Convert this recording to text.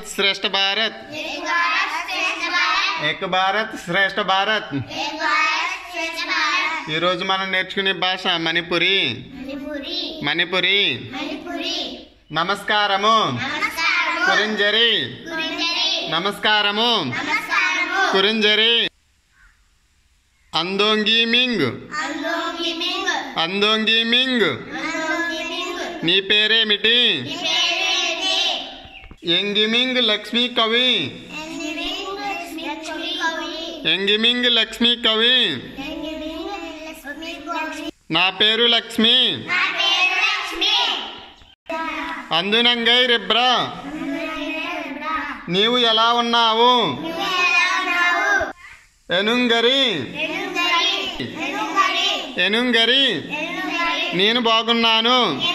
శ్రేష్ఠ భారత్ ఏక భారత్ శ్రేష్ఠ భారత్ ఈరోజు మనం నేర్చుకునే భాష మణిపురి మణిపురి నమస్కారము కురింజరి నమస్కారము కురింజరి అందోంగి మింగ్ అందోంగి మింగ్ నీ పేరేమిటి ఎంగిమింగ్ లక్ష్మీ కవి ఎంగిమింగ్ లక్ష్మీ కవి నా పేరు లక్ష్మి అందునంగై రిబ్రా నీవు ఎలా ఉన్నావు ఎనుంగరి ఎనుంగరి నేను బాగున్నాను